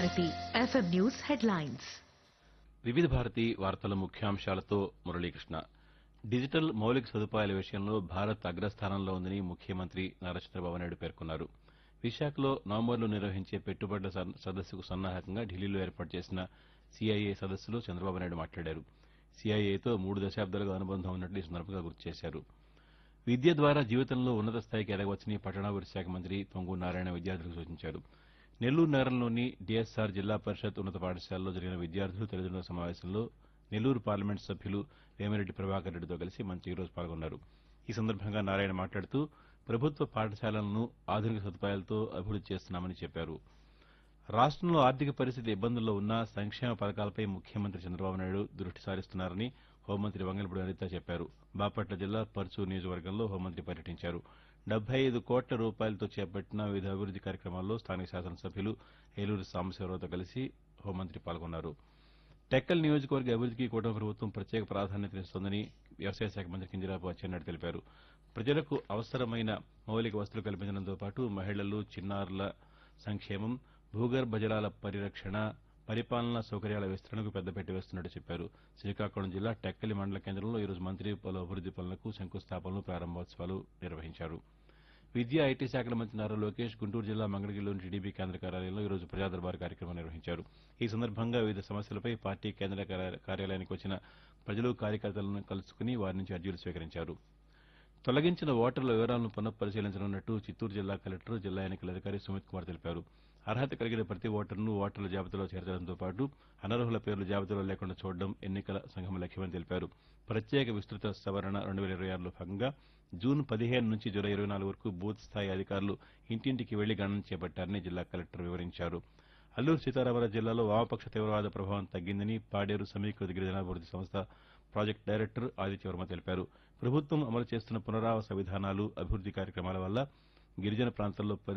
Bharati FM news headlines వివిధ భారతి వార్తల ముఖ్యాంశాలతో Muralikrishna digital మౌలిక సదుపాయాల విషయంలో భారత్ అగ్రస్థానంలో ఉందని ముఖ్యమంత్రి నారా చంద్రబాబు నాయుడు పేర్కొన్నారు విశాఖలో నవంబర్లో నిర్వహించే పెట్టుబడుల సన్- సదస్సుకు సన్నాహకంగా ఢిల్లీలో ఏర్పాటు చేసిన సీఐఏ సదస్సులో చంద్రబాబు నాయుడు మాట్లాడారు సీఐఏతో మూడు దశాబ్దాలుగా అనుబంధం ఉన్నట్లు ఈ సందర్భంగా గుర్తు చేశారు విద్య ద్వారా జీవితంలో ఉన్నత స్థాయికి ఎదగవచ్చని పట్టణాభివృద్ధి శాఖ మంత్రి పొంగు నారాయణ విద్యార్థులకు సూచించారు నెల్లూరు నగరంలోని డిఎస్ఆర్ జిల్లా పరిషత్ ఉన్నత పాఠశాలలో జరిగిన విద్యార్థులు తల్లిదండ్రుల సమావేశంలో నెల్లూరు పార్లమెంటు సభ్యులు వేమిరెడ్డి ప్రభాకర్ రెడ్డితో కలిసి మంత్రి ఈరోజు పాల్గొన్నారు ఈ సందర్భంగా నారాయణ మాట్లాడుతూ ప్రభుత్వ పాఠశాలలను ఆధునిక సదుపాయాలతో అభివృద్ది చేస్తున్నామని చెప్పారు రాష్టంలో ఆర్థిక పరిస్థితి ఇబ్బందుల్లో ఉన్నా సంక్షేమ పథకాలపై ముఖ్యమంత్రి చంద్రబాబు నాయుడు దృష్టి సారిస్తున్నారని హోంమంత్రి వంగలపూడి అనిత చెప్పారు బాపట్ల జిల్లా పర్చూరు నియోజకవర్గంలో హోంమంత్రి పర్యటించారు డెబ్బై ఐదు కోట్ల రూపాయలతో చేపట్టిన వివిధ అభివృద్ది కార్యక్రమాల్లో స్థానిక శాసనసభ్యులు ఏలూరు సాంబశివరావుతో కలిసి హోంమంత్రి పాల్గొన్నారు టెక్కల్ నియోజకవర్గ అభివృద్దికి కూటమి ప్రభుత్వం ప్రత్యేక ప్రాధాన్యతనిస్తోందని వ్యవసాయ శాఖ మంత్రి కింజరాపు అచ్చెన్నాయుడు తెలిపారు ప్రజలకు అవసరమైన మౌలిక వసతులు కల్పించడంతో పాటు మహిళలు చిన్నారుల సంక్షేమం భూగర్భ జలాల పరిరక్షణ పరిపాలనా సౌకర్యాల విస్తరణకు పెద్దపీట వేస్తున్నట్టు చెప్పారు శ్రీకాకుళం జిల్లా టెక్కలి మండల కేంద్రంలో ఈరోజు మంత్రి పలు అభివృద్ది పనులకు శంకుస్థాపనలు ప్రారంభోత్సవాలు నిర్వహించారు విద్యా ఐటీ శాఖల మంత్రి నారా లోకేష్ గుంటూరు జిల్లా మంగళగిరిలోని టీడీపీ కేంద్ర కార్యాలయంలో ఈరోజు ప్రజాదర్బార్ కార్యక్రమం నిర్వహించారు ఈ సందర్భంగా వివిధ సమస్యలపై పార్టీ కేంద్ర కార్య- కార్యాలయానికి వచ్చిన ప్రజలు కార్యకర్తలను కలుసుకుని వారి నుంచి అర్జీలు స్వీకరించారు తొలగించిన ఓటర్ల వివరాలను పునఃపరిశీలించనున్నట్టు చిత్తూరు జిల్లా కలెక్టర్ జిల్లా ఎన్నికల అధికారి సుమిత్ కుమార్ తెలిపారు అర్హత కలిగిన ప్రతి ఓటర్ను ఓటర్ల జాబితాలో చేర్చడంతో పాటు అనర్హుల పేర్లు జాబితాలో లేకుండా చూడడం ఎన్నికల సంఘం లక్ష్యమని తెలిపారు ప్రత్యేక విస్తృత సవరణ రెండు వేల ఇరవై ఆరులో భాగంగా జూన్ పదిహేను నుంచి జూలై ఇరవై నాలుగు వరకు బూత్ స్థాయి అధికారులు ఇంటింటికి వెళ్లి గణన చేపట్టారని జిల్లా కలెక్టర్ వివరించారు అల్లూరు సీతారామరాజు జిల్లాలో వామపక్ష తీవ్రవాద ప్రభావం తగ్గిందని పాడేరు సమీకృత గిరిజనాభివృద్ది సంస్థ ప్రాజెక్టు డైరెక్టర్ ఆదిత్యవర్మ తెలిపారు ప్రభుత్వం అమలు చేస్తున్న పునరావాస విధానాలు అభివృద్ది కార్యక్రమాల వల్ల గిరిజన ప్రాంతాల్లో